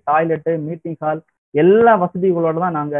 toilet meeting hall எல்லா வசதிகளோட தான் நாங்க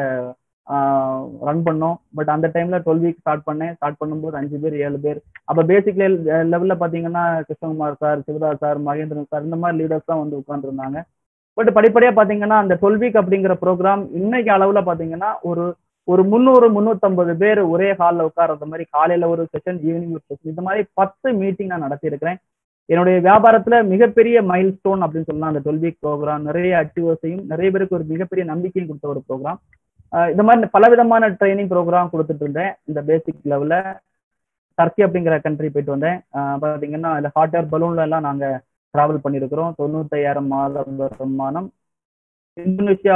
ரன் பண்ணோம் பட் அந்த டைம்ல டுவெல் வீக் ஸ்டார்ட் பண்ணேன் ஸ்டார்ட் பண்ணும்போது அஞ்சு பேர் ஏழு பேர் அப்ப பேசிக் லெவல்ல பாத்தீங்கன்னா Krishnakumar sir Sivadas sir Mahendran sir இந்த மாதிரி லீடர்ஸ் தான் வந்து உட்காந்துருந்தாங்க பட் படிப்படியா பாத்தீங்கன்னா அந்த டுவெல் வீக் அப்படிங்கிற ப்ரோக்ராம் இன்னைக்கு அளவுல பாத்தீங்கன்னா ஒரு ஒரு முந்நூறு முந்நூற்றம்பது பேர் ஒரே ஹாலில் உட்கார்றது மாதிரி காலையில ஒரு செஷன் ஈவினிங் ஒரு செஷன் இந்த மாதிரி பத்து மீட்டிங் நான் நடத்தியிருக்கிறேன் என்னுடைய வியாபாரத்துல மிகப்பெரிய மைல் ஸ்டோன் அப்படின்னு சொல்லலாம் அந்த டுவெல் வீக் ப்ரோக்ராம் நிறைய அக்டிவர்ஸையும் நிறைய பேருக்கு ஒரு மிகப்பெரிய நம்பிக்கையும் கொடுத்த ஒரு ப்ரோக்ராம் இந்த மாதிரி பலவிதமான ட்ரைனிங் ப்ரோக்ராம் கொடுத்துட்டு இருந்தேன் இந்த பேசிக் லெவல்ல டர்க்கி அப்படிங்கிற கண்ட்ரி போயிட்டு வந்தேன் பாத்தீங்கன்னா இந்த ஹாட் ஏர் பலூன்ல எல்லாம் நாங்க டிராவல் பண்ணியிருக்கிறோம் தொண்ணூத்தையாயிரம் மாத வருமானம் இந்தோனேஷியா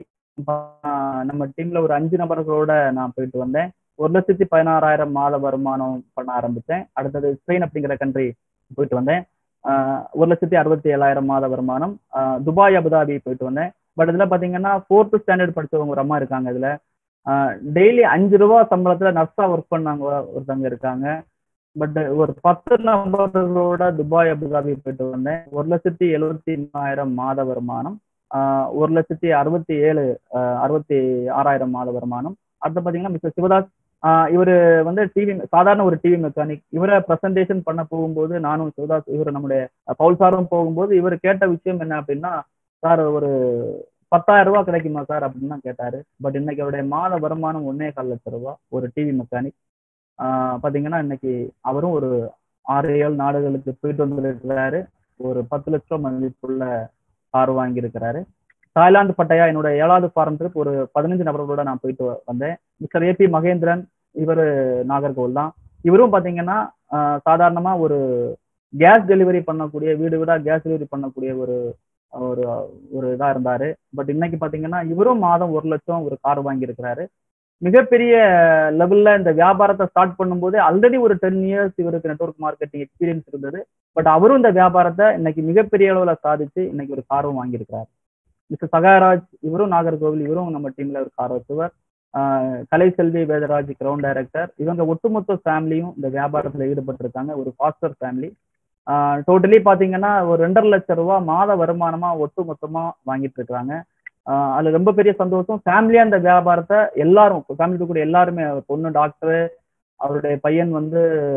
நம்ம டீம்ல ஒரு அஞ்சு நபர்களோட நான் போயிட்டு வந்தேன் ஒரு லட்சத்தி பதினாறாயிரம் மாத வருமானம் பண்ண ஆரம்பிச்சேன் அடுத்தது ஸ்பெயின் அப்படிங்கிற கண்ட்ரி போயிட்டு வந்தேன் ஒரு லட்சத்தி அறுபத்தி ஏழாயிரம் மாத வருமானம் துபாய் அபுதாபி போயிட்டு வந்தேன் பட் இதுல பாத்தீங்கன்னா ஃபோர்த்து ஸ்டாண்டர்ட் படிச்சவங்க ஒரு அம்மா இருக்காங்க இதுல டெய்லி அஞ்சு ரூபா சம்பளத்துல நர்ஸா ஒர்க் பண்ணாங்க ஒருத்தவங்க இருக்காங்க பட் ஒரு பத்து நபர்களோட துபாய் அபுதாபி போயிட்டு வந்தேன் ஒரு லட்சத்தி எழுபத்தி மூணாயிரம் மாத வருமானம் ஒரு லட்சத்தி அறுபத்தி ஏழு அறுபத்தி ஆறாயிரம் மாத வருமானம் அடுத்து பாத்தீங்கன்னா மிஸ்டர் சிவதாஸ் இவர் வந்து டிவி சாதாரண ஒரு டிவி மெக்கானிக் இவரை ப்ரெசன்டேஷன் பண்ண போகும்போது நானும் சிவதாஸ் இவர் நம்முடைய பவுல் சாரும் போகும்போது இவர் கேட்ட விஷயம் என்ன அப்படின்னா சார் ஒரு பத்தாயிரம் ரூபாய் கிடைக்குமா சார் அப்படின்னு தான் கேட்டாரு பட் இன்னைக்கு அவருடைய மாத வருமானம் ஒன்னே கால் லட்சம் ரூபாய் ஒரு டிவி மெக்கானிக் பாத்தீங்கன்னா இன்னைக்கு அவரும் ஒரு ஆறு ஏழு நாடுகளுக்கு போயிட்டு வந்துருக்கிறாரு ஒரு பத்து லட்சம் மதிப்புள்ள கார் வாங்கியிருக்கிறாரு தாய்லாந்து பட்டையா என்னோட ஏழாவது ஃபாரம் ட்ரிப் ஒரு பதினஞ்சு நபர்களோட நான் போயிட்டு வந்தேன் மிஸ்டர் ஏபி மகேந்திரன் இவர் நாகர்கோவில் தான் இவரும் பாத்தீங்கன்னா சாதாரணமா ஒரு கேஸ் டெலிவரி பண்ணக்கூடிய வீடு வீடா கேஸ் டெலிவரி பண்ணக்கூடிய ஒரு ஒரு ஒரு இதா இருந்தாரு பட் இன்னைக்கு பாத்தீங்கன்னா இவரும் மாதம் ஒரு லட்சம் ஒரு கார் வாங்கியிருக்கிறாரு மிகப்பெரிய லெவல்ல இந்த வியாபாரத்தை ஸ்டார்ட் பண்ணும்போது ஆல்ரெடி ஒரு டென் இயர்ஸ் இவருக்கு நெட்ஒர்க் மார்க்கெட்டிங் எக்ஸ்பீரியன்ஸ் இருந்தது பட் அவரும் இந்த வியாபாரத்தை இன்னைக்கு மிகப்பெரிய அளவுல சாதிச்சு இன்னைக்கு ஒரு காரும் வாங்கியிருக்கிறார் மிஸ்டர் சகாராஜ் இவரும் நாகர்கோவில் இவரும் நம்ம டீம்ல ஒரு கார் வச்சுவர் கலைசெல்வி வேதராஜ் கிரவுண்ட் டைரக்டர் இவங்க ஒட்டுமொத்த ஃபேமிலியும் இந்த வியாபாரத்துல ஈடுபட்டிருக்காங்க ஒரு ஃபாஸ்டர் ஃபேமிலி டோட்டலி பாத்தீங்கன்னா ஒரு ரெண்டரை லட்சம் ரூபாய் மாத வருமானமா ஒட்டு மொத்தமா வாங்கிட்டு இருக்காங்க அதுல ரொம்ப பெரிய சந்தோஷம் ஃபேமிலியா இந்த வியாபாரத்தை எல்லாரும் ஃபேமிலி கூட எல்லாருமே பொண்ணு டாக்டர் அவருடைய பையன் வந்து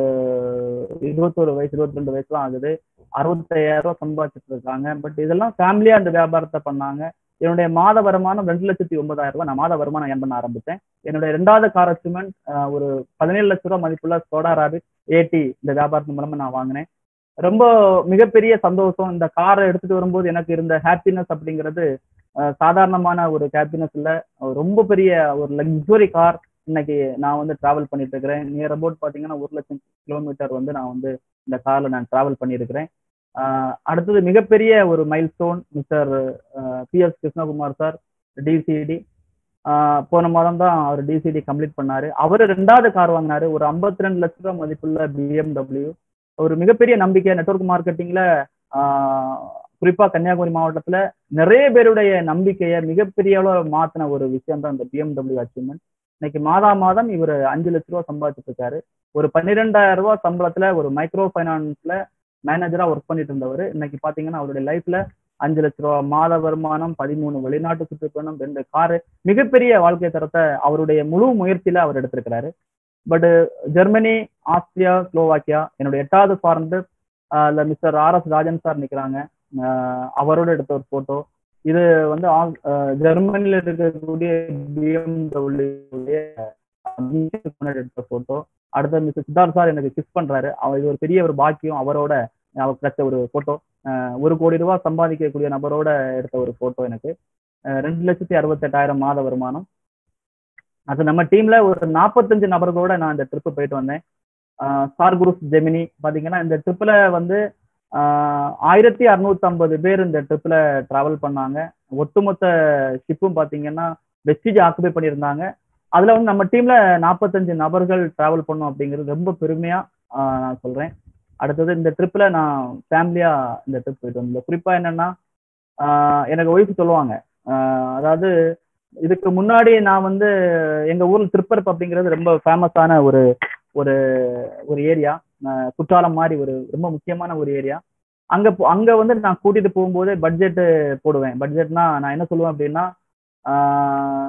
இருபத்தோரு வயசு இருபத்தி ரெண்டு வயசு தான் ஆகுது அறுபத்தையாயிரம் ரூபாய் சம்பாதிச்சிட்டு இருக்காங்க பட் இதெல்லாம் ஃபேமிலியா இந்த வியாபாரத்தை பண்ணாங்க என்னுடைய மாத வருமானம் ரெண்டு லட்சத்தி ஒன்பதாயிரம் ரூபாய் நான் மாத வருமானம் ஏன் பண்ண ஆரம்பிச்சேன் என்னுடைய ரெண்டாவது கார் அச்சீவ்மெண்ட் ஒரு பதினேழு லட்ச ரூபாய் மதிப்புள்ள சோடா ராபிட் ஏடி இந்த வியாபாரத்தின் மூலமா நான் வாங்கினேன் ரொம்ப மிகப்பெரிய சந்தோஷம் இந்த காரை எடுத்துட்டு வரும்போது எனக்கு இருந்த ஹாப்பினஸ் அப்படிங்கிறது சாதாரணமான ஒரு ஹாப்பினஸ் இல்ல ரொம்ப பெரிய ஒரு லக்ஸுரி கார் இன்னைக்கு நான் வந்து டிராவல் பண்ணிட்டு இருக்கிறேன் நியர் அபவுட் பாத்தீங்கன்னா ஒரு லட்சம் கிலோமீட்டர் வந்து நான் வந்து இந்த கார்ல நான் டிராவல் பண்ணியிருக்கிறேன் அடுத்தது மிகப்பெரிய ஒரு milestone mister P S Krishnakumar sir DCT போன மாதம் தான் அவர் டிசிடி கம்ப்ளீட் பண்ணாரு அவர் ரெண்டாவது கார் வாங்கினாரு ஒரு ஐம்பத்தி ரெண்டு லட்ச ரூபாய் மதிப்புள்ள பிஎம்டபிள்யூ ஒரு மிகப்பெரிய நம்பிக்கை நெட்ஒர்க் மார்க்கெட்டிங்ல குறிப்பா கன்னியாகுமரி மாவட்டத்துல நிறைய பேருடைய நம்பிக்கையை மிகப்பெரிய அளவு மாத்தின ஒரு விஷயம் தான் இந்த பிஎம்டபிள்யூ அச்சீவ்மெண்ட் இன்னைக்கு மாதா மாதம் இவர் அஞ்சு லட்ச ரூபா சம்பாதிச்சிட்டு இருக்காரு ஒரு பன்னிரெண்டாயிரம் ரூபாய் சம்பளத்துல ஒரு மைக்ரோ ஃபைனான்ஸ்ல மேனேஜரா ஒர்க் பண்ணிட்டு இருந்தவர் இன்னைக்கு பாத்தீங்கன்னா அவருடைய லைஃப்ல அஞ்சு லட்ச ரூபா மாத வருமானம் பதிமூணு வெளிநாட்டு சுற்றுப்பயணம் ரெண்டு காரு மிகப்பெரிய வாழ்க்கை தரத்தை அவருடைய முழு முயற்சியில அவர் எடுத்திருக்கிறாரு பட் ஜெர்மனி ஆஸ்திரியா ஸ்லோவாக்கியா என்னோட எட்டாவது ஃபாரன் அதுல mister R S Rajan sir நிக்கிறாங்க அவரோட எடுத்த ஒரு போட்டோ இது வந்து ஜெர்மனில இருக்கக்கூடிய பிஎம்டபிள்யூ எடுத்த போட்டோ அடுத்த மிஸ்டர் சித்தார்த் சார் எனக்கு கிஸ் பண்றாரு அவர் இது ஒரு பெரிய ஒரு பாக்கியம் அவரோட அவர் கிடைச்ச ஒரு போட்டோ ஒரு கோடி ரூபாய் சம்பாதிக்கக்கூடிய நபரோட எடுத்த ஒரு போட்டோ எனக்கு ரெண்டு லட்சத்தி அறுபத்தெட்டாயிரம் மாத வருமானம் அது நம்ம டீம்ல ஒரு நாற்பத்தஞ்சு நபர்களோட நான் இந்த ட்ரிப்பு போயிட்டு வந்தேன் ஸ்டார் குரூஸ் ஜெமினி பாத்தீங்கன்னா இந்த ட்ரிப்ல வந்து ஆயிரத்தி அறுநூத்தி ஐம்பது பேர் இந்த ட்ரிப்ல டிராவல் பண்ணாங்க ஒட்டுமொத்த ஷிப்பும் பாத்தீங்கன்னா வெஸ்டிஜ் ஆக்குபை பண்ணியிருந்தாங்க அதுல வந்து நம்ம டீம்ல நாற்பத்தஞ்சு நபர்கள் டிராவல் பண்ணோம் அப்படிங்கிறது ரொம்ப பெருமையா நான் சொல்றேன் அடுத்தது இந்த ட்ரிப்ல நான் ஃபேமிலியா இந்த ட்ரிப் போயிட்டு வந்தேன் குறிப்பா என்னன்னா எனக்கு ஒய்ஃப் சொல்லுவாங்க அதாவது இதுக்கு முன்னாடி நான் வந்து எங்க ஊர்ல திருப்பரப்பு அப்படிங்கிறது ரொம்ப ஃபேமஸான ஒரு ஒரு ஒரு ஏரியா குற்றாலம் மாதிரி ஒரு ரொம்ப முக்கியமான ஒரு ஏரியா அங்க போ- அங்க வந்து நான் கூட்டிட்டு போகும்போதே பட்ஜெட் போடுவேன் பட்ஜெட்னா நான் என்ன சொல்லுவேன் அப்படின்னா ஆஹ்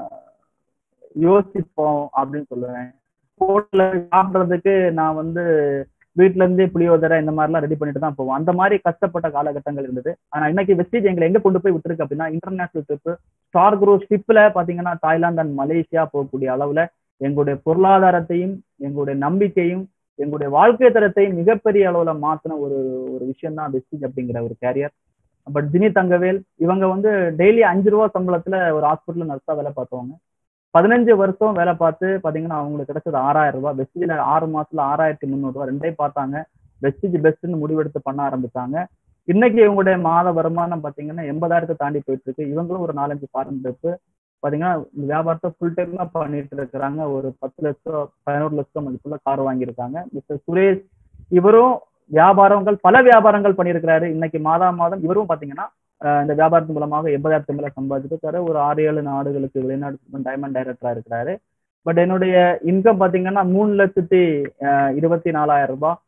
யோசிப்போம் அப்படின்னு சொல்லுவேன் ஹோட்டல்ல சாப்பிடுறதுக்கு நான் வந்து வீட்ல இருந்தே புளியோதரை இந்த மாதிரிலாம் ரெடி பண்ணிட்டு தான் போவோம் அந்த மாதிரி கஷ்டப்பட்ட காலகட்டங்கள் இருந்தது ஆனா இன்னைக்கு வெஸ்டேஜ் எங்களை எங்க கொண்டு போய் விட்டுருக்கு அப்படின்னா இன்டர்நேஷனல் ட்ரிப் ஸ்டார் குரூ ஷிப்ல பாத்தீங்கன்னா தாய்லாந்து அண்ட் மலேசியா போகக்கூடிய அளவுல எங்களுடைய பொருளாதாரத்தையும் எங்களுடைய நம்பிக்கையும் எங்களுடைய வாழ்க்கை தரத்தையும் மிகப்பெரிய அளவுல மாத்தின ஒரு ஒரு விஷயம் தான் வெஸ்டேஜ் அப்படிங்கிற ஒரு கேரியர் பட் ஜினி தங்கவேல் இவங்க வந்து டெய்லி அஞ்சு ரூபா சம்பளத்துல ஒரு ஹாஸ்பிட்டல் நர்ஸா வேலை பார்த்தவங்க பதினஞ்சு வருஷம் வேலை பார்த்து பாத்தீங்கன்னா அவங்களுக்கு கிடைச்சது ஆறாயிரம் ரூபாய் வெஸ்டேஜ்ல ஆறு மாசத்துல ஆறாயிரத்தி முந்நூறு ரூபாய் ரெண்டையும் பார்த்தாங்க வெஸ்டேஜ் பெஸ்ட்னு முடிவெடுத்து பண்ண ஆரம்பிச்சாங்க இன்னைக்கு இவங்களுடைய மாத வருமானம் பாத்தீங்கன்னா எண்பதாயிரத்தை தாண்டி போயிட்டு இருக்கு இவங்களும் ஒரு நாலஞ்சு ஃபாரின் ட்ரிப் பாத்தீங்கன்னா இந்த வியாபாரத்தை ஃபுல் டைமா பண்ணிட்டு இருக்கிறாங்க ஒரு பத்து லட்சம் பதினோரு லட்சம் மதிப்புள்ள கார் வாங்கியிருக்காங்க மிஸ்டர் சுரேஷ் இவரும் வியாபாரங்கள் பல வியாபாரங்கள் பண்ணியிருக்கிறாரு இன்னைக்கு மாதா மாதம் இவரும் பாத்தீங்கன்னா அஹ் இந்த வியாபாரத்தின் மூலமாக எண்பதாயிரத்து மேல சம்பாதிச்சிருக்காரு ஒரு ஆறு ஏழு நாடுகளுக்கு வெளிநாடு டைமண்ட் டைரக்டரா இருக்கிறாரு பட் என்னுடைய இன்கம் பாத்தீங்கன்னா மூணு லட்சத்தி அஹ் இருபத்தி நாலாயிரம் ரூபாய்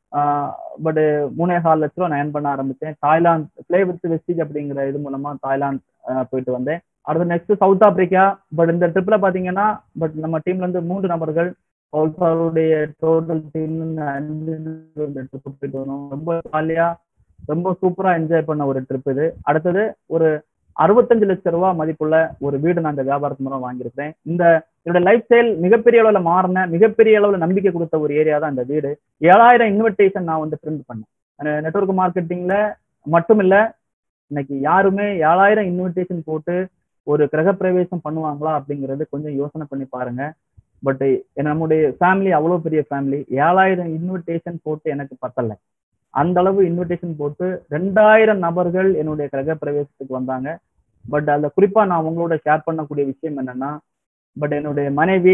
பட் மூணே கால் லட்ச ரூபா நான் earn பண்ண ஆரம்பிச்சேன் தாய்லாந்து பிளே வித் வெஸ்டிஜ் அப்படிங்கிற இது மூலமா தாய்லாந்து அஹ் போயிட்டு வந்தேன் அடுத்து நெக்ஸ்ட் சவுத் ஆப்பிரிக்கா பட் இந்த ட்ரிப்ல பாத்தீங்கன்னா பட் நம்ம டீம்ல இருந்து மூன்று நபர்கள் அவருடைய டோட்டல் டீம் அஞ்சு ட்ரிப் போயிட்டு வந்தோம் ரொம்ப ஜாலியா ரொம்ப சூப்பரா என்ஜாய் பண்ண ஒரு ட்ரிப் இது அடுத்தது ஒரு அறுபத்தஞ்சு லட்சம் ரூபாய் மதிப்புள்ள ஒரு வீடு நான் இந்த வியாபாரத்து மூலம் வாங்கியிருக்கிறேன் இந்த என்னோட லைஃப் ஸ்டைல் மிகப்பெரிய அளவுல மாறின மிகப்பெரிய அளவுல நம்பிக்கை கொடுத்த ஒரு ஏரியா தான் இந்த வீடு ஏழாயிரம் இன்விடேஷன் நான் வந்து பிரிண்ட் பண்ணேன் நெட்ஒர்க் மார்க்கெட்டிங்ல மட்டும் இல்ல இன்னைக்கு யாருமே ஏழாயிரம் இன்விடேஷன் போட்டு ஒரு கிரகப்பிரவேசம் பண்ணுவாங்களா அப்படிங்கறது கொஞ்சம் யோசனை பண்ணி பாருங்க பட் நம்முடைய ஃபேமிலி அவ்வளவு பெரிய ஃபேமிலி ஏழாயிரம் இன்விடேஷன் போட்டு எனக்கு பத்தல அந்த அளவு இன்விடேஷன் போட்டு ரெண்டாயிரம் நபர்கள் என்னுடைய கிரகப்பிரவேசத்துக்கு வந்தாங்க பட் அதுல குறிப்பா நான் உங்களோட ஷேர் பண்ணக்கூடிய விஷயம் என்னன்னா பட் என்னுடைய மனைவி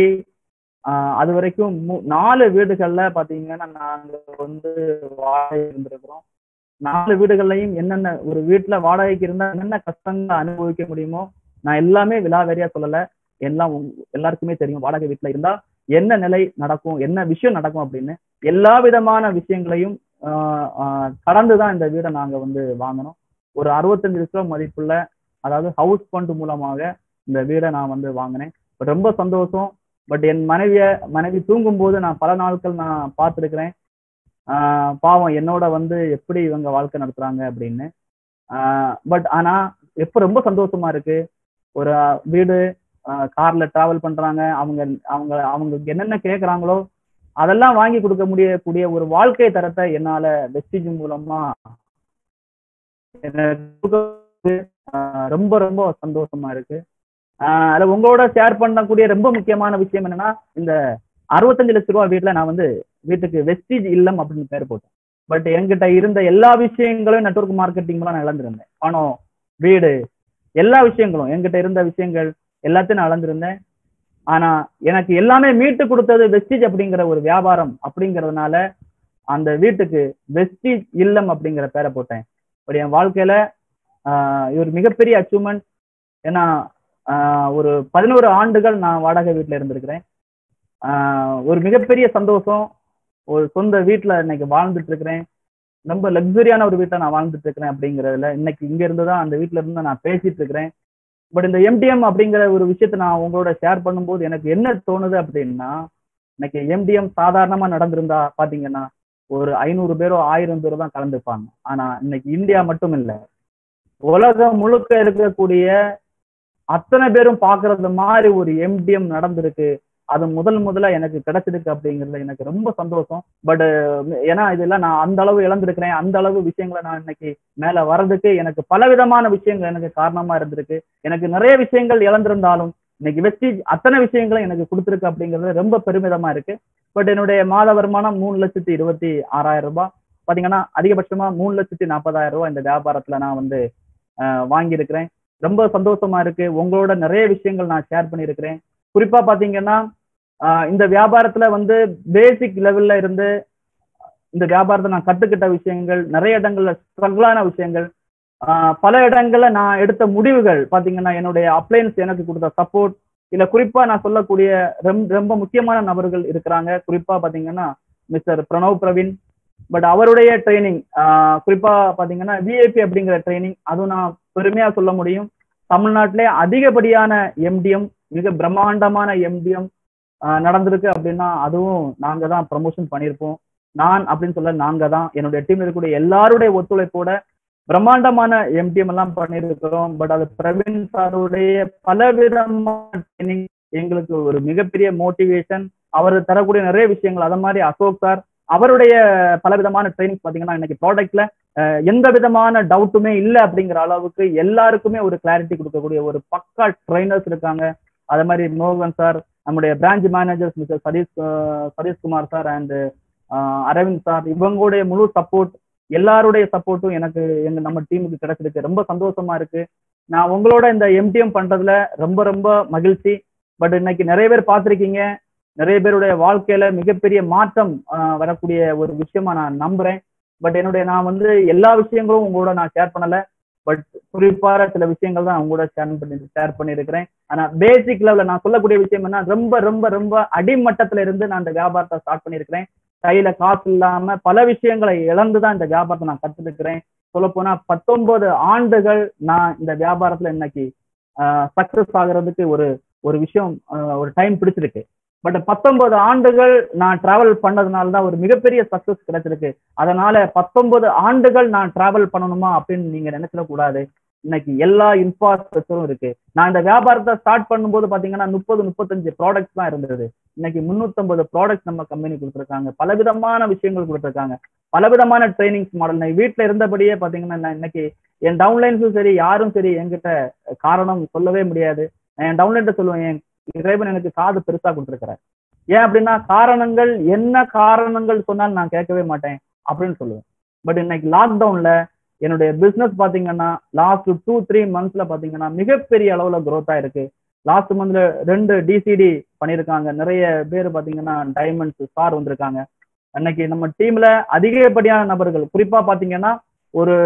ஆஹ் அது வரைக்கும் மூ- நாலு வீடுகள்ல பாத்தீங்கன்னா நாங்க வந்து வாடகை இருந்திருக்கிறோம் நாலு வீடுகள்லையும் என்னென்ன ஒரு வீட்டுல வாடகைக்கு இருந்தா என்னென்ன கஷ்டங்களை அனுபவிக்க முடியுமோ நான் எல்லாமே விலாவரியா சொல்லல எல்லாம் உங்க- எல்லாருக்குமே தெரியும் வாடகை வீட்டுல இருந்தா என்ன நிலை நடக்கும் என்ன விஷயம் நடக்கும் அப்படின்னு எல்லா விதமான விஷயங்களையும் ஆஹ் ஆஹ் கடந்துதான் இந்த வீடை நாங்க வந்து வாங்கினோம் ஒரு அறுபத்தஞ்சு லட்சம் மதிப்புள்ள அதாவது ஹவுஸ் ஃபண்ட் மூலமாக இந்த வீடை நான் வந்து வாங்கினேன் But ரொம்ப சந்தோஷம் பட் என் மனைவிய மனைவி தூங்கும் போது நான் பல நாட்கள் நான் பார்த்துருக்கிறேன் பாவம் என்னோட வந்து எப்படி இவங்க வாழ்க்கை நடத்துறாங்க அப்படின்னு பட் ஆனா எப்ப ரொம்ப சந்தோஷமா இருக்கு ஒரு ஆஹ், வீடு கார்ல டிராவல் பண்றாங்க அவங்க அவங்க அவங்க என்னென்ன கேக்குறாங்களோ அதெல்லாம் வாங்கி கொடுக்க முடியக்கூடிய ஒரு வாழ்க்கை தரத்தை என்னால வெஸ்டிஜ் மூலமா எனக்கு கொடுக்க, ஆஹ், ரொம்ப ரொம்ப சந்தோஷமா இருக்கு ஆஹ் அதுல உங்களோட ஷேர் பண்ணக்கூடிய ரொம்ப முக்கியமான விஷயம் என்னன்னா இந்த அறுபத்தஞ்சு லட்ச ரூபா வீட்டுல நான் வந்து வீட்டுக்கு வெஸ்டிஜ் இல்லம் அப்படின்னு பேர் போட்டேன் பட் என்கிட்ட இருந்த எல்லா விஷயங்களும் நெட்வொர்க் மார்க்கெட்டிங் மூலம் நான் இழந்திருந்தேன் பணம் வீடு எல்லா விஷயங்களும் என்கிட்ட இருந்த விஷயங்கள் எல்லாத்தையும் நான் இழந்திருந்தேன் ஆனா எனக்கு எல்லாமே மீட்டு கொடுத்தது வெஸ்டிஜ் அப்படிங்கிற ஒரு வியாபாரம் அப்படிங்கறதுனால அந்த வீட்டுக்கு வெஸ்டிஜ் இல்லம் அப்படிங்கிற பேரை போட்டேன் பட் என் வாழ்க்கையில ஆஹ் இது ஒரு மிகப்பெரிய அச்சீவ்மெண்ட் ஏன்னா ஆஹ் ஒரு பதினோரு ஆண்டுகள் நான் வாடகை வீட்டுல இருந்திருக்கிறேன் ஆஹ் ஒரு மிகப்பெரிய சந்தோஷம் ஒரு சொந்த வீட்டுல இன்னைக்கு வாழ்ந்துட்டு இருக்கிறேன் ரொம்ப லக்ஸரியான ஒரு வீட்டை நான் வாழ்ந்துட்டு இருக்கிறேன் அப்படிங்கறதுல இன்னைக்கு இங்க இருந்து தான் அந்த வீட்டுல இருந்து நான் பேசிட்டு இருக்கிறேன் பட் இந்த எம்டிஎம் அப்படிங்கிற ஒரு விஷயத்தை நான் உங்களோட ஷேர் பண்ணும்போது எனக்கு என்ன தோணுது அப்படின்னா இன்னைக்கு எம்டிஎம் சாதாரணமா நடந்திருந்தா பாத்தீங்கன்னா ஒரு ஐநூறு பேரோ ஆயிரம் பேரோ தான் கலந்துப்பாங்க ஆனா இன்னைக்கு இந்தியா மட்டும் இல்ல உலகம் முழுக்க இருக்கக்கூடிய அத்தனை பேரும் பாக்குறது மாதிரி ஒரு எம்டிஎம் நடந்திருக்கு அது முதல் முதல்ல எனக்கு கிடைச்சிருக்கு அப்படிங்கிறது எனக்கு ரொம்ப சந்தோஷம் பட் ஏன்னா இதெல்லாம் நான் அந்த அளவு இழந்திருக்கிறேன் அந்த அளவு விஷயங்களை நான் இன்னைக்கு மேல வர்றதுக்கு எனக்கு பல விதமான விஷயங்கள் எனக்கு காரணமா இருந்திருக்கு எனக்கு நிறைய விஷயங்கள் இழந்திருந்தாலும் இன்னைக்கு வெற்றி அத்தனை விஷயங்களும் எனக்கு கொடுத்துருக்கு அப்படிங்கிறது ரொம்ப பெருமிதமா இருக்கு பட் என்னுடைய மாத வருமானம் மூணு லட்சத்தி இருபத்தி ஆறாயிரம் ரூபாய் பாத்தீங்கன்னா அதிகபட்சமா மூணு லட்சத்தி நாற்பதாயிரம் ரூபாய் இந்த வியாபாரத்துல நான் வந்து ஆஹ் வாங்கியிருக்கிறேன் ரொம்ப சந்தோஷமா இருக்கு உங்களோட நிறைய விஷயங்கள் நான் ஷேர் பண்ணியிருக்கிறேன் குறிப்பா பாத்தீங்கன்னா ஆஹ் இந்த வியாபாரத்துல வந்து பேசிக் லெவல்ல இருந்து இந்த வியாபாரத்தை நான் கத்துக்கிட்ட விஷயங்கள் நிறைய இடங்கள்ல ஸ்ட்ரகிளான விஷயங்கள் ஆஹ் பல இடங்கள்ல நான் எடுத்த முடிவுகள் பாத்தீங்கன்னா என்னுடைய அப்ளைன்ஸ் எனக்கு கொடுத்த சப்போர்ட் இல்ல குறிப்பா நான் சொல்லக்கூடிய ரொம்ப ரொம்ப முக்கியமான நபர்கள் இருக்கிறாங்க குறிப்பா பாத்தீங்கன்னா மிஸ்டர் பிரணவ் பிரவீன் பட் அவருடைய ட்ரைனிங் குறிப்பா பாத்தீங்கன்னா விஐபி அப்படிங்கிற ட்ரைனிங் அதுவும் நான் பெருமையா சொல்ல முடியும் தமிழ்நாட்டிலே அதிகப்படியான எம்டிஎம் மிக பிரம்மாண்டமான எம்டிஎம் நடந்திருக்கு அப்படின்னா அதுவும் நாங்க தான் ப்ரமோஷன் பண்ணியிருப்போம் நான் அப்படின்னு சொல்ல நாங்க தான் என்னுடைய டீம்ல இருக்கக்கூடிய எல்லாருடைய ஒத்துழைப்போட பிரம்மாண்டமான எம்டிஎம் எல்லாம் பண்ணியிருக்கிறோம் பட் அது பிரவீன் சாருடைய பலவிதமான ட்ரைனிங் எங்களுக்கு ஒரு மிகப்பெரிய மோட்டிவேஷன் அவர் தரக்கூடிய நிறைய விஷயங்கள் அத மாதிரி அசோக் சார் அவருடைய பலவிதமான ட்ரைனிங் பாத்தீங்கன்னா இன்னைக்கு ப்ராடக்ட்ல எந்த விதமான டவுட்டுமே இல்லை அப்படிங்கிற அளவுக்கு எல்லாருக்குமே ஒரு கிளாரிட்டி கொடுக்கக்கூடிய ஒரு பக்கா ட்ரைனர்ஸ் இருக்காங்க அதே மாதிரி மோகன் சார் நம்முடைய branch managers mister Satish Satishkumar sir and Aravind sir இவங்களுடைய முழு சப்போர்ட் எல்லாருடைய சப்போர்ட்டும் எனக்கு எங்க நம்ம டீமுக்கு கிடைச்சிருக்கு ரொம்ப சந்தோஷமா இருக்கு நான் உங்களோட இந்த எம்டிஎம் பண்றதுல ரொம்ப ரொம்ப மகிழ்ச்சி பட் இன்னைக்கு நிறைய பேர் பார்த்துருக்கீங்க நிறைய பேருடைய வாழ்க்கையில மிகப்பெரிய மாற்றம் வரக்கூடிய ஒரு விஷயமா நான் நம்புறேன் பட் என்னுடைய நான் வந்து எல்லா விஷயங்களும் உங்களோட நான் ஷேர் பண்ணல பட் குறிப்பான சில விஷயங்கள் தான் உங்களோட ஷேர் பண்ணி ஷேர் பண்ணியிருக்கிறேன் ஆனா பேசிக் லெவலில் நான் சொல்லக்கூடிய விஷயம் என்ன ரொம்ப ரொம்ப ரொம்ப அடிமட்டத்துல இருந்து நான் இந்த வியாபாரத்தை ஸ்டார்ட் பண்ணியிருக்கிறேன் கையில காசு இல்லாம பல விஷயங்களை இழந்து தான் இந்த வியாபாரத்தை நான் கத்துருக்கிறேன் சொல்ல போனா பத்தொன்பது ஆண்டுகள் நான் இந்த வியாபாரத்துல இன்னைக்கு சக்சஸ் ஆகுறதுக்கு ஒரு ஒரு விஷயம் ஒரு டைம் பிடிச்சிருக்கு பட் பத்தொன்பது ஆண்டுகள் நான் டிராவல் பண்ணதுனால தான் ஒரு மிகப்பெரிய சக்சஸ் கிடைச்சிருக்கு அதனால பத்தொன்பது ஆண்டுகள் நான் டிராவல் பண்ணணுமா அப்படின்னு நீங்க நினைச்சிடக்கூடாது இன்னைக்கு எல்லா இன்ஃப்ராஸ்ட்ரக்சரும் இருக்கு நான் இந்த வியாபாரத்தை ஸ்டார்ட் பண்ணும்போது பாத்தீங்கன்னா முப்பது முப்பத்தஞ்சு ப்ராடக்ட்ஸ் தான் இருந்தது இன்னைக்கு முன்னூத்தம்பது ப்ராடக்ட்ஸ் நம்ம கம்பெனி கொடுத்துருக்காங்க பலவிதமான விஷயங்கள் கொடுத்துருக்காங்க பலவிதமான ட்ரைனிங்ஸ் மாடல் நான் வீட்டுல இருந்தபடியே பாத்தீங்கன்னா நான் இன்னைக்கு என் டவுன்லைன்ஸும் சரி யாரும் சரி என்கிட்ட காரணம் சொல்லவே முடியாது நான் என் டவுன்லைன்ட்ட சொல்லுவேன் என் இறைவன் எனக்கு காது பெருசா கொடுத்துருக்கிறார் ஏன் அப்படின்னா காரணங்கள் என்ன காரணங்கள் சொன்னாலும் நான் கேட்கவே மாட்டேன் அப்படின்னு சொல்லுவேன் பட் இன்னைக்கு லாக்டவுன்ல என்னுடைய பிசினஸ் பாத்தீங்கன்னா லாஸ்ட் டூ த்ரீ மந்த்ஸ்ல பாத்தீங்கன்னா மிகப்பெரிய அளவுல குரோத்தா இருக்கு லாஸ்ட் மந்த்ல ரெண்டு டிசிடி பண்ணியிருக்காங்க நிறைய பேர் பாத்தீங்கன்னா டைமண்ட்ஸ் ஸ்டார் வந்திருக்காங்க அன்னைக்கு நம்ம டீம்ல அதிகப்படியான நபர்கள் குறிப்பா பாத்தீங்கன்னா ஒரு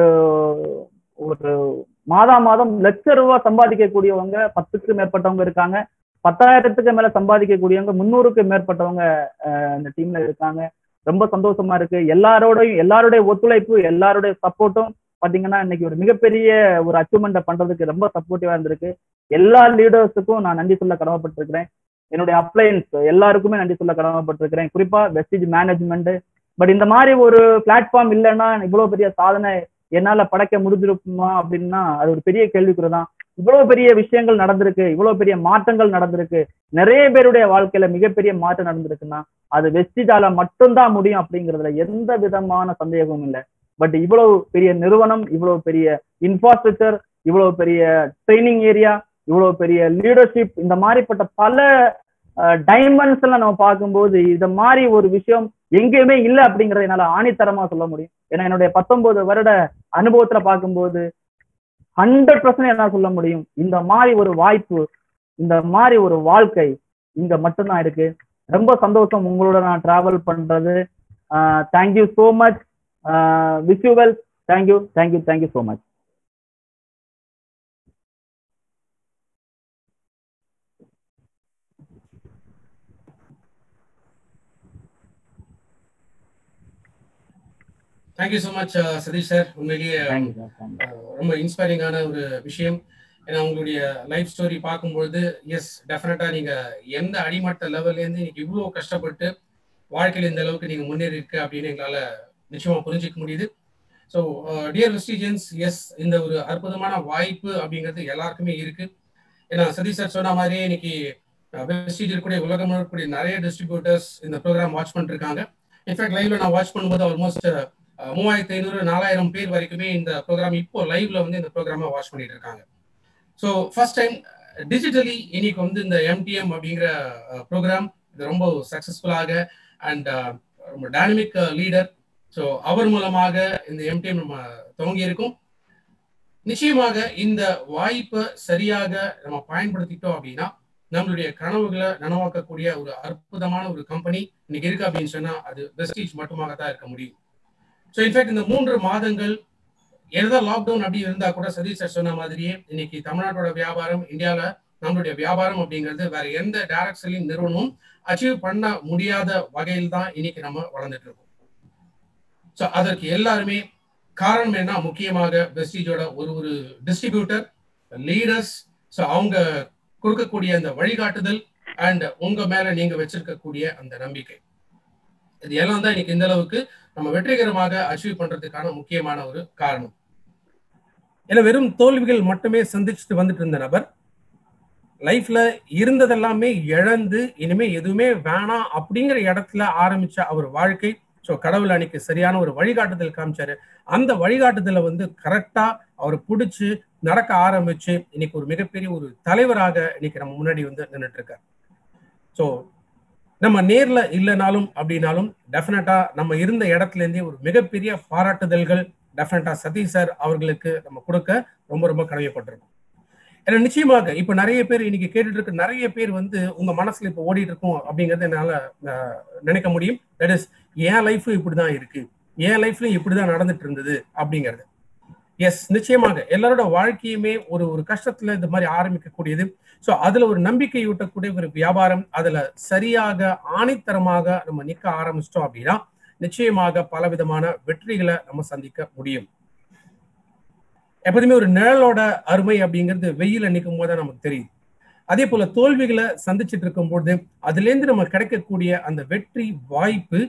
ஒரு மாதா மாதம் லட்ச ரூபாய் சம்பாதிக்கக்கூடியவங்க பத்துக்கு மேற்பட்டவங்க இருக்காங்க பத்தாயிரத்துக்கு மேல சம்பாதிக்கக்கூடியவங்க முன்னூறுக்கு மேற்பட்டவங்க இந்த டீம்ல இருக்காங்க ரொம்ப சந்தோஷமா இருக்கு எல்லாரோடையும் எல்லாருடைய ஒத்துழைப்பு எல்லாருடைய சப்போர்ட்டும் பாத்தீங்கன்னா இன்னைக்கு ஒரு மிகப்பெரிய ஒரு அச்சீவ்மெண்ட்டை பண்றதுக்கு ரொம்ப சப்போர்ட்டிவா இருந்திருக்கு எல்லா லீடர்ஸுக்கும் நான் நன்றி சொல்ல கடமைப்பட்டிருக்கிறேன் என்னுடைய அப்ளைன்ஸ் எல்லாருக்குமே நன்றி சொல்ல கடமைப்பட்டிருக்கிறேன் குறிப்பா வெஸ்டேஜ் மேனேஜ்மெண்ட் பட் இந்த மாதிரி ஒரு பிளாட்ஃபார்ம் இல்லைன்னா இவ்வளவு பெரிய சாதனை என்னால படைக்க முடிஞ்சிருக்குமா அப்படின்னா அது ஒரு பெரிய கேள்விக்குறி தான் இவ்வளவு பெரிய விஷயங்கள் நடந்திருக்கு இவ்வளவு பெரிய மாற்றங்கள் நடந்திருக்கு நிறைய பேருடைய வாழ்க்கையில மிகப்பெரிய மாற்றம் நடந்திருக்குன்னா அது வெஸ்டிஜால மட்டும்தான் முடியும் அப்படிங்கிறதுல எந்த விதமான சந்தேகமும் இல்லை பட் இவ்வளவு பெரிய நிறுவனம் இவ்வளவு பெரிய இன்ஃப்ராஸ்ட்ரக்சர் இவ்வளவு பெரிய ட்ரைனிங் ஏரியா இவ்வளவு பெரிய லீடர்ஷிப் இந்த மாதிரிப்பட்ட பல டைமண்ட்ஸ் எல்லாம் நம்ம பார்க்கும்போது இந்த மாதிரி ஒரு விஷயம் எங்கேயுமே இல்லை அப்படிங்கறத என்னால ஆணித்தரமா சொல்ல முடியும் ஏன்னா என்னுடைய பத்தொன்பது வருட அனுபவத்துல பார்க்கும்போது ஹண்ட்ரட் பர்சன்ட் என்ன சொல்ல முடியும் இந்த மாதிரி ஒரு வாய்ப்பு இந்த மாதிரி ஒரு வாழ்க்கை இங்க மட்டும்தான் இருக்கு ரொம்ப சந்தோஷம் உங்களோட நான் டிராவல் பண்றது thank you so much wish you well thank you thank you thank you so much thank you so much Satish sir உண்மையிலேயே ரொம்ப இன்ஸ்பைரிங்கான ஒரு விஷயம் ஏன்னா உங்களுடைய லைஃப் ஸ்டோரி பார்க்கும்பொழுது எஸ் டெஃபினட்டா நீங்க எந்த அடிமட்ட லெவல்ல இருந்து இன்னைக்கு இவ்வளவு கஷ்டப்பட்டு வாழ்க்கையில இந்த அளவுக்கு நீங்க முன்னேறி இருக்கு அப்படின்னு எங்களால நிச்சயமா புரிஞ்சுக்க முடியுது ஸோ டியர் வெஸ்டிஜியன்ஸ் எஸ் இந்த ஒரு அற்புதமான வாய்ப்பு அப்படிங்கிறது எல்லாருக்குமே இருக்கு ஏன்னா சதீஷ் சார் சொன்ன மாதிரியே இன்னைக்கு வெஸ்டிஜ் இருக்கக்கூடிய உலகம் இருக்கக்கூடிய நிறைய டிஸ்ட்ரிபியூட்டர்ஸ் இந்த ப்ரோக்ராம் வாட்ச் பண்ணிருக்காங்க இன்ஃபேக்ட் லைவ்ல நான் வாட்ச் பண்ணும்போது ஆல்மோஸ்ட் மூவாயிரத்தி ஐநூறு நாலாயிரம் பேர் வரைக்குமே இந்த ப்ரோக்ராம் இப்போ லைவ்ல வந்து இந்த ப்ரோக்ராமை வாட்ச் பண்ணிட்டு இருக்காங்க ஸோ ஃபர்ஸ்ட் டைம் டிஜிட்டலி இன்னைக்கு வந்து இந்த எம்டிஎம் அப்படிங்கிற ப்ரோக்ராம் இது ரொம்ப சக்சஸ்ஃபுல்லாக அண்ட் ரொம்ப டைனமிக் லீடர் ஸோ அவர் மூலமாக இந்த எம்டிஎம் நம்ம துவங்கி இருக்கோம் நிச்சயமாக இந்த வாய்ப்பை சரியாக நம்ம பயன்படுத்திட்டோம் அப்படின்னா நம்மளுடைய கனவுகளை நனவாக்கக்கூடிய ஒரு அற்புதமான ஒரு கம்பெனி இன்னைக்கு இருக்கு அப்படின்னு சொன்னா அது பெஸ்டீஜ் மட்டுமாக தான் இருக்க முடியும் ஸோ இன்ஃபேக்ட் இந்த மூன்று மாதங்கள் என்னதான் லாக்டவுன் அப்படி இருந்தா கூட சதீஷ் சார் சொன்ன மாதிரியே இன்னைக்கு தமிழ்நாட்டோட வியாபாரம் இந்தியாவில் நம்மளுடைய வியாபாரம் அப்படிங்கிறது வேற எந்த டைரக்ட் செல்லிங் நிறுவனமும் அச்சீவ் பண்ண முடியாத வகையில் தான் இன்னைக்கு நம்ம வளர்ந்துட்டு இருக்கோம் ஸோ அதற்கு எல்லாருமே காரணம் என்ன முக்கியமாக வெஸ்டீஜோட ஒரு ஒரு டிஸ்ட்ரிபியூட்டர் லீடர்ஸ் ஸோ அவங்க கொடுக்கக்கூடிய அந்த வழிகாட்டுதல் அண்ட் உங்க மேல நீங்க வச்சிருக்கக்கூடிய அந்த நம்பிக்கை இது எல்லாம் தான் இன்னைக்கு இந்த அளவுக்கு நம்ம வெற்றிகரமாக அச்சீவ் பண்றதுக்கான முக்கியமான ஒரு காரணம் ஏன்னா வெறும் தோல்விகள் மட்டுமே சந்திச்சுட்டு வந்துட்டு இருந்த நபர் லைஃப்ல இருந்ததெல்லாமே இழந்து இனிமே எதுவுமே வேணாம் அப்படிங்கிற இடத்துல ஆரம்பிச்ச அவர் வாழ்க்கை ஸோ கடவுள் அன்னைக்கு சரியான ஒரு வழிகாட்டுதல் காமிச்சாரு அந்த வழிகாட்டுதலை வந்து கரெக்டா அவர் பிடிச்சு நடக்க ஆரம்பிச்சு இன்னைக்கு ஒரு மிகப்பெரிய ஒரு தலைவராக இன்னைக்கு நம்ம முன்னாடி வந்து நின்றுட்டு இருக்கார் ஸோ நம்ம நேர்ல இல்லைனாலும் அப்படின்னாலும் டெஃபினட்டா நம்ம இருந்த இடத்துல இருந்தே ஒரு மிகப்பெரிய பாராட்டுதல்கள் டெஃபினட்டா சதீஷ் சார் அவர்களுக்கு நம்ம கொடுக்க ரொம்ப ரொம்ப கடமைப்பட்டிருக்கோம் ஏன்னா நிச்சயமாக இப்ப நிறைய பேர் இன்னைக்கு கேட்டுட்டு இருக்க நிறைய பேர் வந்து உங்க மனசுல இப்ப ஓடிட்டு இருக்கும் அப்படிங்கறத என்னால நினைக்க முடியும் தட் இஸ் என் லைஃப் இப்படிதான் இருக்கு என் லைஃப்லயும் இப்படிதான் நடந்துட்டு இருந்தது அப்படிங்கிறது எஸ் நிச்சயமாக எல்லாரோட வாழ்க்கையுமே ஒரு ஒரு கஷ்டத்துல இந்த மாதிரி ஆரம்பிக்கக்கூடியது ஸோ அதுல ஒரு நம்பிக்கை ஊட்டக்கூடிய ஒரு வியாபாரம் அதுல சரியாக ஆணித்தரமாக நம்ம நிக்க ஆரம்பிச்சிட்டோம் அப்படின்னா நிச்சயமாக பல விதமான வெற்றிகளை நம்ம சந்திக்க முடியும் எப்போதுமே ஒரு நிழலோட அருமை அப்படிங்கிறது வெயில நிற்கும் போது நமக்கு தெரியும் அதே போல தோல்விகளை சந்திச்சுட்டு இருக்கும்போது அதுல இருந்து நம்ம கிடைக்கக்கூடிய அந்த வெற்றி வாய்ப்பு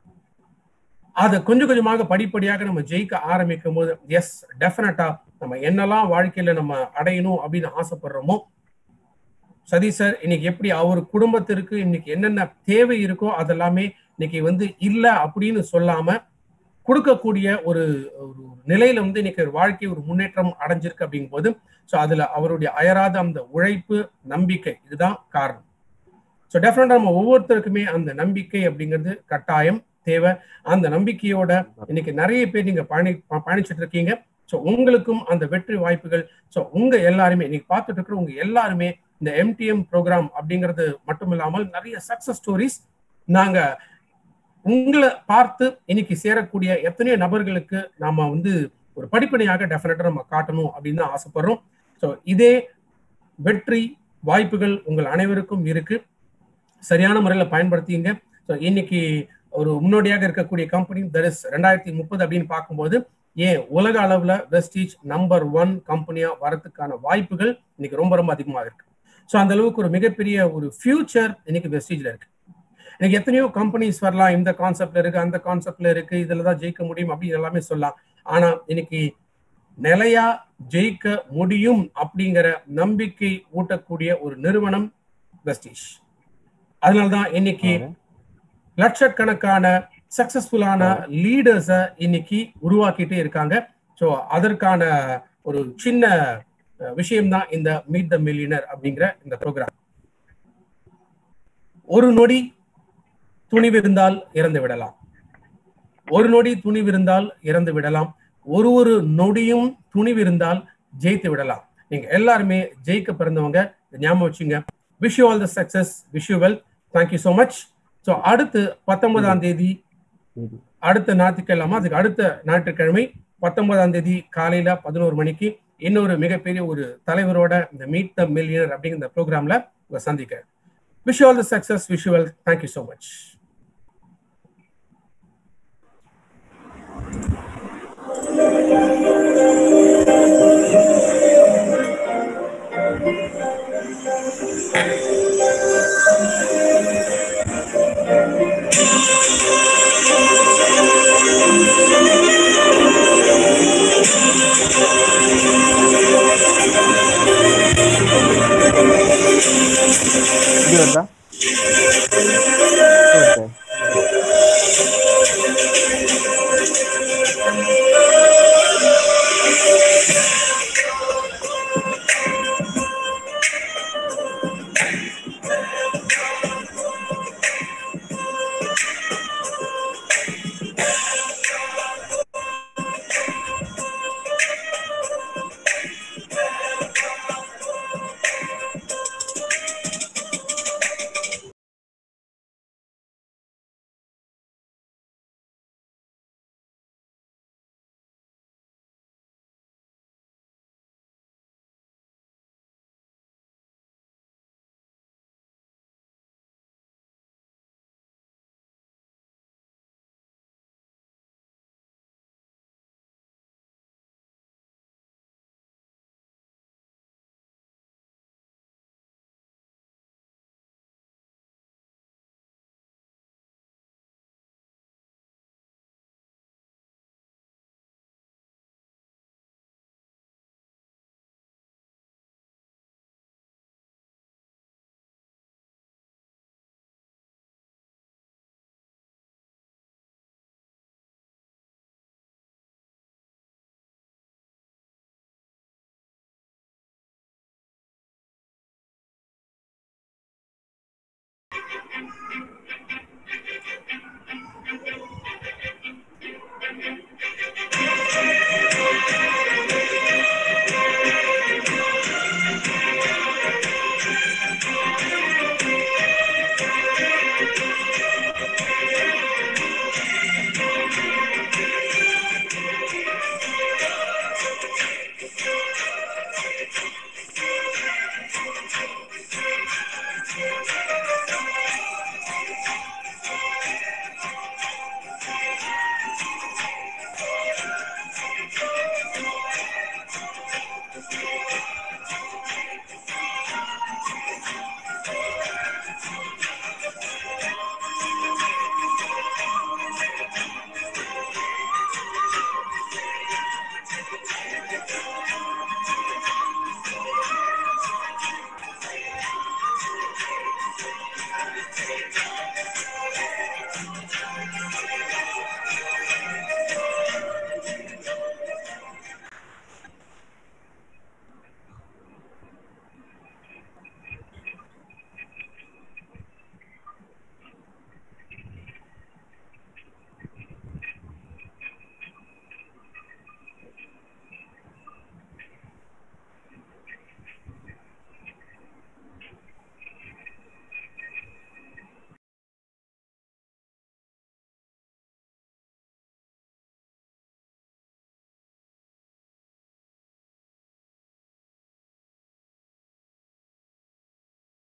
அதை கொஞ்சம் கொஞ்சமாக படிப்படியாக நம்ம ஜெயிக்க ஆரம்பிக்கும் போது எஸ் டெஃபினட்டா நம்ம என்னெல்லாம் வாழ்க்கையில நம்ம அடையணும் அப்படின்னு ஆசைப்படுறோமோ சதீஷ் சார் இன்னைக்கு எப்படி அவர் குடும்பத்திற்கு இன்னைக்கு என்னென்ன தேவை இருக்கோ அதெல்லாமே இன்னைக்கு வந்து இல்ல அப்படின்னு சொல்லாம கொடுக்கக்கூடிய ஒரு ஒரு நிலையில வந்து இன்னைக்கு ஒரு வாழ்க்கை ஒரு முன்னேற்றம் அடைஞ்சிருக்கு அப்படிங்கும் போது ஸோ அதுல அவருடைய அயராத அந்த உழைப்பு நம்பிக்கை இதுதான் காரணம் ஸோ டெஃபினட்டா நம்ம ஒவ்வொருத்தருக்குமே அந்த நம்பிக்கை அப்படிங்கிறது கட்டாயம் தேவை அந்த நம்பிக்கையோட இன்னைக்கு நிறைய பேர் நீங்க பயணி பயணிச்சுட்டு இருக்கீங்க ஸோ உங்களுக்கும் அந்த வெற்றி வாய்ப்புகள் ஸோ உங்க எல்லாருமே இன்னைக்கு பார்த்துட்டு இருக்கிற உங்க எல்லாருமே இந்த எம்டிஎம் ப்ரோக்ராம் அப்படிங்கிறது மட்டும் இல்லாமல் நிறைய சக்சஸ் ஸ்டோரிஸ் நாங்க உங்களை பார்த்து இன்னைக்கு சேரக்கூடிய எத்தனையோ நபர்களுக்கு நாம வந்து ஒரு படிப்பனையாக டெஃபினட்டா நம்ம காட்டணும் அப்படின்னு தான் ஆசைப்படுறோம் ஸோ இதே வெற்றி வாய்ப்புகள் உங்கள் அனைவருக்கும் இருக்கு சரியான முறையில் பயன்படுத்திங்க ஸோ இன்னைக்கு ஒரு முன்னோடியாக இருக்கக்கூடிய கம்பெனி தட் இஸ் ரெண்டாயிரத்தி முப்பது அப்படின்னு பார்க்கும்போது ஏன் உலக அளவுல வெஸ்டீஜ் நம்பர் ஒன் கம்பெனியா வரதுக்கான வாய்ப்புகள் இன்னைக்கு ரொம்ப ரொம்ப அதிகமாக இருக்கு ஸோ அந்த அளவுக்கு ஒரு மிகப்பெரிய ஒரு ஃபியூச்சர் இன்னைக்கு வெஸ்டீஜ்ல இருக்கு எனக்கு எத்தனையோ கம்பெனிஸ் வரலாம் இந்த கான்செப்ட்ல இருக்கு அந்த கான்செப்ட்ல இருக்கு இதுல தான் ஜெயிக்க முடியும் அப்படின்னு எல்லாமே சொல்லலாம் ஆனா இன்னைக்கு நிலையா ஜெயிக்க முடியும் அப்படிங்கிற நம்பிக்கை ஊட்டக்கூடிய ஒரு நிறுவனம் வெஸ்டீஜ் அதனால்தான் இன்னைக்கு லட்சக்கணக்கான சக்சஸ்ஃபுல்லான லீடர்ஸை இன்னைக்கு உருவாக்கிட்டே இருக்காங்க ஸோ அதற்கான ஒரு சின்ன விஷயம் தான் இந்த மீட் த மில்லியனர் அப்படிங்கிற இந்த ப்ரோக்ராம் ஒரு நொடி துணிவிருந்தால் இறந்து விடலாம் ஒரு நொடி துணிவிருந்தால் இறந்து விடலாம் ஒரு ஒரு நொடியும் துணிவிருந்தால் ஜெயித்து விடலாம் நீங்க எல்லாருமே ஜெயிக்க பிறந்தவங்க ஞாபகம் வச்சுங்க wish you all the success wish you well thank you so much so அடுத்து பத்தொன்பதாம் தேதி அடுத்த ஞாயிற்றுக்கிழமை அதுக்கு அடுத்த ஞாயிற்றுக்கிழமை பத்தொன்பதாம் தேதி காலையில பதினோரு மணிக்கு இன்னொரு மிகப்பெரிய ஒரு தலைவரோட இந்த மீட் த மில்லியனர் அப்படிங்கிற இந்த ப்ரோக்ராம்ல உங்க சந்திக்கிறேன் wish all the success wish you well thank you so much இது வருதா